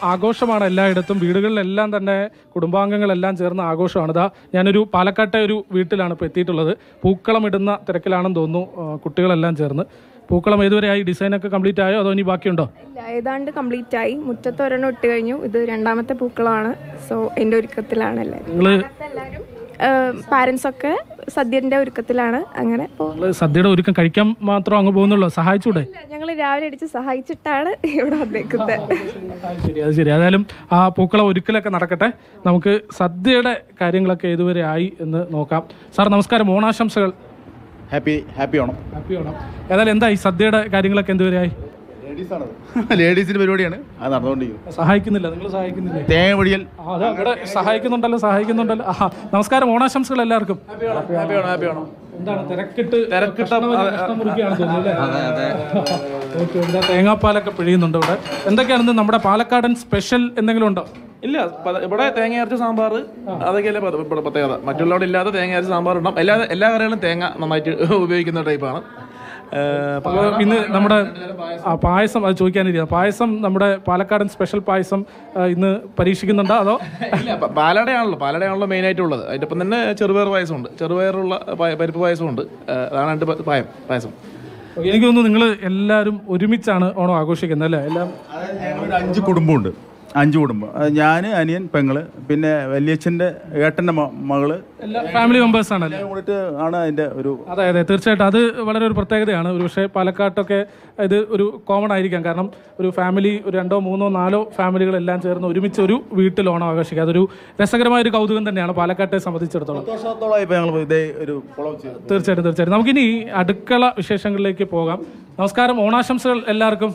ആഘോഷമാണ് എല്ലായിടത്തും വീടുകളിലെല്ലാം തന്നെ കുടുംബാംഗങ്ങളെല്ലാം ചേർന്ന ആഘോഷമാണ് ഇതാ ഞാനൊരു പാലക്കാട്ടെ ഒരു വീട്ടിലാണ് ഇപ്പോൾ എത്തിയിട്ടുള്ളത് പൂക്കളം ഇടുന്ന തിരക്കിലാണെന്ന് തോന്നുന്നു ആ, കുട്ടികളെല്ലാം ചേർന്ന് പൂക്കളം ഏതുവരെയായി ഡിസൈനൊക്കെ കംപ്ലീറ്റ് ആയോ അതോ ഇനി ബാക്കിയുണ്ടോ ഇല്ല ഏതാണ്ട് കംപ്ലീറ്റ് ആയി മുറ്റത്ത് ഒരെണ്ണം ഇട്ട് കഴിഞ്ഞു ഇത് രണ്ടാമത്തെ പൂക്കളമാണ് സോ എൻ്റെ ഒരുക്കത്തിലാണ് എല്ലാവരും നിങ്ങൾ എല്ലാവരും പാരൻസ് ഒക്കെ സദ്യൻ്റെ ഒരുക്കത്തിലാണ് അങ്ങനെ ഇപ്പോൾ നിങ്ങൾ സദ്യയുടെ ഒരുക്കം കഴിക്കാൻ മാത്രം അങ്ങ് പോകുന്നുള്ളൂ സഹായിച്ചൂടെ ഞങ്ങൾ രാവിലെ അടിച്ച് സഹായിച്ചിട്ടാണ് ഇവിടെ വന്നേക്കുന്നത് അത് ശരി അത് ശരി ഏതായാലും ആ പൂക്കള ഒരുക്കലൊക്കെ നടക്കട്ടെ നമുക്ക് സദ്യയുടെ കാര്യങ്ങളൊക്കെ ഏതുവരെ ആയി എന്ന് നോക്കാം സാർ നമസ്കാരം ഓണാശംസകൾ happy happy Onam happy Onam ഏതായാലും എന്തായി സദ്യയുടെ കാര്യങ്ങളൊക്കെ എന്തുവരെ ആയി ലേഡീസാണ് ലേഡീസിന്റെ പരിപാടിയാണ് അത് നടന്നുകൊണ്ടിരിക്കുന്നത് സഹായിക്കുന്നില്ല നിങ്ങൾ സഹായിക്കുന്നില്ലേ തേങ്ങ പൊടിയൽ ആ, അതെ ഇവിടെ സഹായിക്കുന്നുണ്ടല്ലോ സഹായിക്കുന്നുണ്ടല്ലോ ആ നമസ്കാരം ഓണാശംസകൾ എല്ലാവർക്കും ഹാപ്പി ഓണം ഹാപ്പി ഓണം എന്താണ് തിരക്കിട്ട് തിരക്കിട്ട് മുറിക്കുകയാണ് തോന്നുന്നു അല്ലേ ഓക്കെ എന്താ തേങ്ങാപ്പാലൊക്കെ പിഴിയുന്നുണ്ട് ഇവിടെ എന്തൊക്കെയാണ് ഇന്ന് നമ്മുടെ പാലക്കാടൻ സ്പെഷ്യൽ എന്തെങ്കിലും ഉണ്ടോ ഇല്ല പ- ഇവിടെ തേങ്ങ അരച്ച സാമ്പാർ അതൊക്കെയല്ലേ പ- ഇവിടെ പ്രത്യേകത മറ്റുള്ളവിടെ ഇല്ലാതെ തേങ്ങ അരച്ച സാമ്പാർ ഉണ്ടാവും എല്ലാ എല്ലാ കറികളും തേങ്ങ നന്നായിട്ട് ഉപയോഗിക്കുന്ന ടൈപ്പാണ് അപ്പോൾ ഇന്ന് നമ്മുടെ ആ പായസം അത് ചോദിക്കാനിരിക്കുക പായസം നമ്മുടെ പാലക്കാടൻ സ്പെഷ്യൽ പായസം ആ, ഇന്ന് പരീക്ഷിക്കുന്നുണ്ടോ അതോ ഇല്ല പ- പാലടയാണല്ലോ പാലടയാണല്ലോ മെയിൻ ആയിട്ടുള്ളത് അതിൻ്റെ ഒപ്പം തന്നെ ചെറുപയർ പായസമുണ്ട് ചെറുപയറുള്ള പായ- പരിപ്പ് പായസമുണ്ട് ആ, അതാണ് രണ്ട് പ- പായം പായസം എനിക്ക് തോന്നുന്നു നിങ്ങൾ എല്ലാവരും ഒരുമിച്ചാണ് ഓണം ആഘോഷിക്കുന്നത് അല്ലേ എല്ലാം ഞങ്ങളൊരു അഞ്ച് കുടുംബമുണ്ട് അഞ്ച് കുടുംബം ഞാൻ അനിയൻ പെങ്ങള് പിന്നെ വലിയച്ഛൻ്റെ ഏട്ടൻ്റെ മ- മകള് എല്ലാ ഫാമിലി മെമ്പേഴ്സ് ആണല്ലേ എല്ലാം കൂടിയിട്ട് ആണ് അതിൻ്റെ ഒരു അതെ അതെ തീർച്ചയായിട്ടും അത് വളരെ ഒരു പ്രത്യേകതയാണ് ഒരു പക്ഷേ പാലക്കാട്ടൊക്കെ ഇത് ഒരു കോമൺ ആയിരിക്കാം കാരണം ഒരു ഫാമിലി ഒരു രണ്ടോ മൂന്നോ നാലോ ഫാമിലികളെല്ലാം ചേർന്ന് ഒരുമിച്ച് ഒരു വീട്ടിൽ ഓണം ആഘോഷിക്കുക അതൊരു രസകരമായ ഒരു കൗതുകം തന്നെയാണ് പാലക്കാട്ടെ സംബന്ധിച്ചിടത്തോളം പത്ത് വർഷത്തോളമായി ഇപ്പോൾ ഞങ്ങൾ ഇതേ ഒരു ഫോളോ ചെയ്തു തീർച്ചയായിട്ടും തീർച്ചയായിട്ടും നമുക്കിനി അടുക്കള വിശേഷങ്ങളിലേക്ക് പോകാം നമസ്കാരം ഓണാശംസകൾ എല്ലാവർക്കും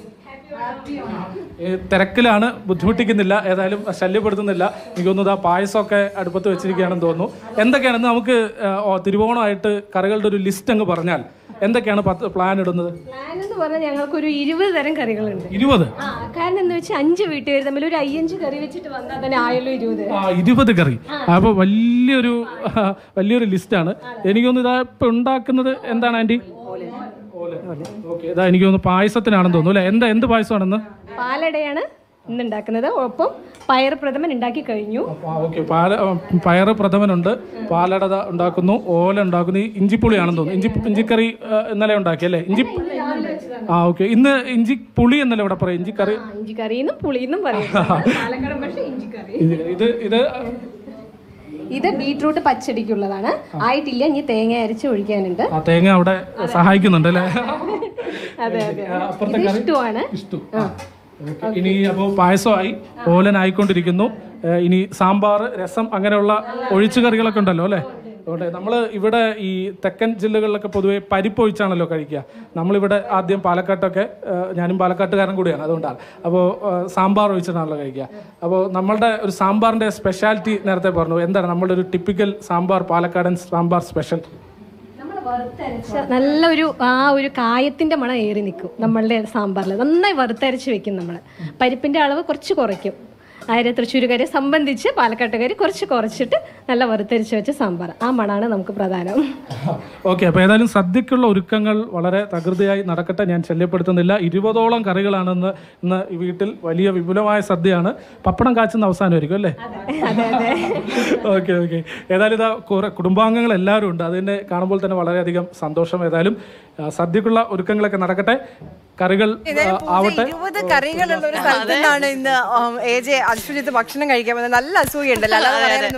ഈ തിരക്കിലാണ് ബുദ്ധിമുട്ടിക്കുന്നില്ല ഏതായാലും ശല്യപ്പെടുത്തുന്നില്ല എനിക്ക് തോന്നുന്നു ആ പായസമൊക്കെ അടുപ്പത്ത് വെച്ചിരിക്കുകയാണെന്ന് തോന്നുന്നു എന്തൊക്കെയാണെന്ന് നമുക്ക് ആ, ഓ, തിരുവോണമായിട്ട് കറികളുടെ ഒരു ലിസ്റ്റ് അങ്ങ് പറഞ്ഞാൽ എന്തൊക്കെയാണ് പത്ത് പ്ലാൻ ഇടുന്നത് പ്ലാൻ എന്ന് പറഞ്ഞാൽ ഞങ്ങൾക്കൊരു ഇരുപത് തരം കറികളുണ്ട് ഇരുപത് ആ കാരണം എന്ന് വെച്ചാൽ അഞ്ച് വീട്ടുകാർ തമ്മിൽ ഒരു അയ്യഞ്ച് കറി വെച്ചിട്ട് വന്നാൽ തന്നെ ആയല്ലോ ഇരുപത് ആ ഇരുപത് കറി അപ്പോൾ വലിയൊരു ആ, വലിയൊരു ലിസ്റ്റാണ് എനിക്ക് തോന്നുന്നു ഇതാ ഇപ്പം ഉണ്ടാക്കുന്നത് എന്താണ് ആൻറ്റി ഓക്കെ ഇതാ എനിക്ക് തോന്നുന്നു പായസത്തിനാണെന്ന് തോന്നുന്നു അല്ലേ എന്താ എന്ത് പായസമാണെന്ന് പാലടയാണ് ഇന്ന് ഉണ്ടാക്കുന്നത് ഒപ്പം പയർ പ്രഥമൻ ഉണ്ടാക്കി കഴിഞ്ഞു ഓക്കെ പാല പയറ് പ്രഥമനുണ്ട് പാലട ദാ ഉണ്ടാക്കുന്നു ഓല ഉണ്ടാക്കുന്നു ഈ ഇഞ്ചിപ്പുളിയാണെന്ന് തോന്നുന്നു ഇഞ്ചി ഇഞ്ചിക്കറി ആ, ഇന്നലെ ഉണ്ടാക്കി അല്ലേ ഇഞ്ചി ആ ഓക്കെ ഇന്ന് ഇഞ്ചി പുളി എന്നല്ലേ ഇവിടെ പറയാം ഇഞ്ചിക്കറി ആ, ഇഞ്ചി കറിയെന്നും പുളിയെന്നും പറയും പാലക്കാടൻ പക്ഷേ ഇഞ്ചി കറി ഇത് ഇത് ഇത് ഇത് ബീട്രൂട്ട് പച്ചടിക്കുള്ളതാണ് ആയിട്ടില്ല ഇനി തേങ്ങ അരച്ച് ഒഴിക്കാനുണ്ട് ആ തേങ്ങ അവിടെ സഹായിക്കുന്നുണ്ട് അല്ലേ അതെ അതെ അപ്പുറത്തെ ഇത് കറി ഇഷ്ടമാണ് ഇഷ്ടു ഓക്കേ. ഇനി അപ്പോൾ പായസമായി ഓലനായിക്കൊണ്ടിരിക്കുന്നു ഏഹ് ഇനി സാമ്പാർ രസം അങ്ങനെയുള്ള ഒഴിച്ചു കറികളൊക്കെ ഉണ്ടല്ലോ അല്ലേ അതുകൊണ്ട് നമ്മൾ ഇവിടെ ഈ തെക്കൻ ജില്ലകളിലൊക്കെ പൊതുവെ പരിപ്പ് ഒഴിച്ചാണല്ലോ കഴിക്കുക നമ്മളിവിടെ ആദ്യം പാലക്കാട്ടൊക്കെ ഏഹ് ഞാനും പാലക്കാട്ടുകാരൻ കൂടിയാണ് അതുകൊണ്ടാണ് അപ്പോൾ സാമ്പാർ ഒഴിച്ചിട്ടാണല്ലോ കഴിക്കുക അപ്പോൾ നമ്മളുടെ ഒരു സാമ്പാറിൻ്റെ സ്പെഷ്യാലിറ്റി നേരത്തെ പറഞ്ഞു എന്താണ് നമ്മളുടെ ഒരു ടിപ്പിക്കൽ സാമ്പാർ പാലക്കാടൻ സാമ്പാർ സ്പെഷ്യൽ നമ്മൾ വറുത്തരച്ച നല്ലൊരു ആ ഒരു കായത്തിന്റെ മണം ഏറി നിൽക്കും നമ്മളുടെ സാമ്പാറിൽ നന്നായി വറുത്തരച്ച് വെക്കും നമ്മൾ പരിപ്പിന്റെ അളവ് കുറച്ച് കുറയ്ക്കും ആയിരം തൃശ്ശൂരുകാരെ സംബന്ധിച്ച് പാലക്കാട്ടുകാർ കുറച്ച് കുറച്ചിട്ട് നല്ല വറുത്തരച്ച് വെച്ച സാമ്പാർ ആ മണാണ് നമുക്ക് പ്രധാനം ഓക്കെ അപ്പോൾ ഏതായാലും സദ്യക്കുള്ള ഒരുക്കങ്ങൾ വളരെ തകൃതിയായി നടക്കട്ടെ ഞാൻ ശല്യപ്പെടുത്തുന്നില്ല ഇരുപതോളം കറികളാണെന്ന് ഇന്ന് ഈ വീട്ടിൽ വലിയ വിപുലമായ സദ്യയാണ് പപ്പടം കാച്ചുന്ന അവസാനമായിരിക്കും അല്ലേ ഓക്കെ ഓക്കെ ഏതായാലും ഇതാ കുറെ കുടുംബാംഗങ്ങൾ എല്ലാവരും ഉണ്ട് അതിനെ കാണുമ്പോൾ തന്നെ വളരെയധികം സന്തോഷം ഏതായാലും ആ, സദ്യക്കുള്ള ഒരുക്കങ്ങളൊക്കെ നടക്കട്ടെ കറികൾ ആ, ആവട്ടെ ഇരുപത് കറികളുള്ള ഒരു സ്ഥലത്തു നിന്നാണ് ഇന്ന് എ ജെ അശ്വജിത്ത് ഭക്ഷണം കഴിക്കാൻ വന്നത് നല്ല അസൂയുണ്ടല്ലോ അല്ലാതെ പറയാനൊന്നും